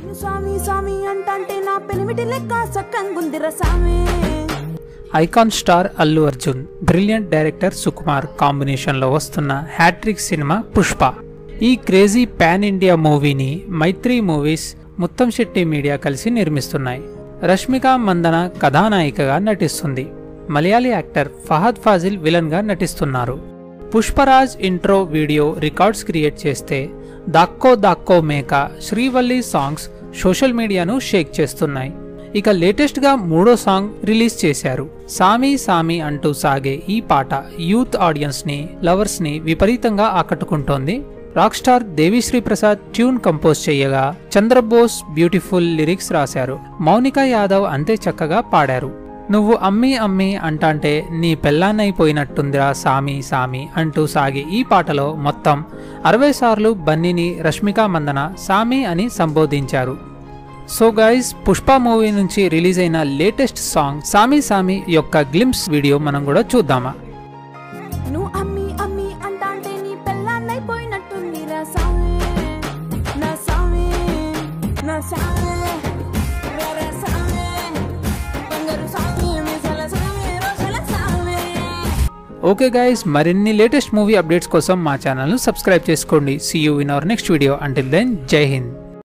స్వామి స్వామి అంటంటే నా పెనిమిటి లెక్క సక్కంగుందిర సామి icon star Allu Arjun brilliant director Sukumar కాంబినేషన్లో వస్తున్న హ్యాట్రిక్ సినిమా పుష్ప ఈ క్రేజీ పాన్ ఇండియా మూవీని మైత్రి మూవీస్ ముత్తం శెట్టి మీడియా కలిసి నిర్మిస్తున్నాయి రష్మిక మందన కథానాయికగా నటిస్తుంది మలయాళీ యాక్టర్ ఫహద్ ఫాజిల్ విలన్గా నటిస్తున్నారు Pushparaj intro video records create చేస్తే దాక్కో దాక్కో మేక శ్రీవల్లి సాంగ్స్ సోషల్ మీడియాను షేక్ చేస్తున్నాయి ఇక లేటెస్ట్ గా మూడో సాంగ్ రిలీజ్ చేశారు సామి సామి అంటూ సాగే ఈ పాట యూత్ ఆడియన్స్ ని లవర్స్ ని విపరీతంగా ఆకట్టుకుంటోంది rock star Devisri Prasad tune compose చేయగా చంద్రబోస్ బ్యూటిఫుల్ లిరిక్స్ రాశారు మౌనిక యాదవ్ అంతే చక్కగా పాడారు నువ్వు అమ్మి అమ్మి అంటాంటే నీ పెళ్ళాన్నైపోయినట్టుందిరా సామి సామి అంటూ సాగి ఈ పాటలో మొత్తం అరవై సార్లు బన్నీని రష్మిక మందన సామి అని సంబోధించారు సో గైస్ పుష్ప మూవీ నుంచి రిలీజ్ అయిన లేటెస్ట్ సాంగ్ సామి సామి యొక్క గ్లిమ్స్ వీడియో మనం కూడా చూద్దామా నువ్వు అమ్మి అమ్మి అంటాంటే నీ పెళ్ళాన్నైపోయినట్టుందిరా సామి నా సామి నా సామి వేరే సామి బంగారు సామి మిసల సామి రోషల సామి ఓకే గైస్ మరిన్ని లేటెస్ట్ మూవీ అప్డేట్స్ కోసం మా ఛానల్ను సబ్స్క్రైబ్ చేసుకోండి see you in our next video until then జై హింద్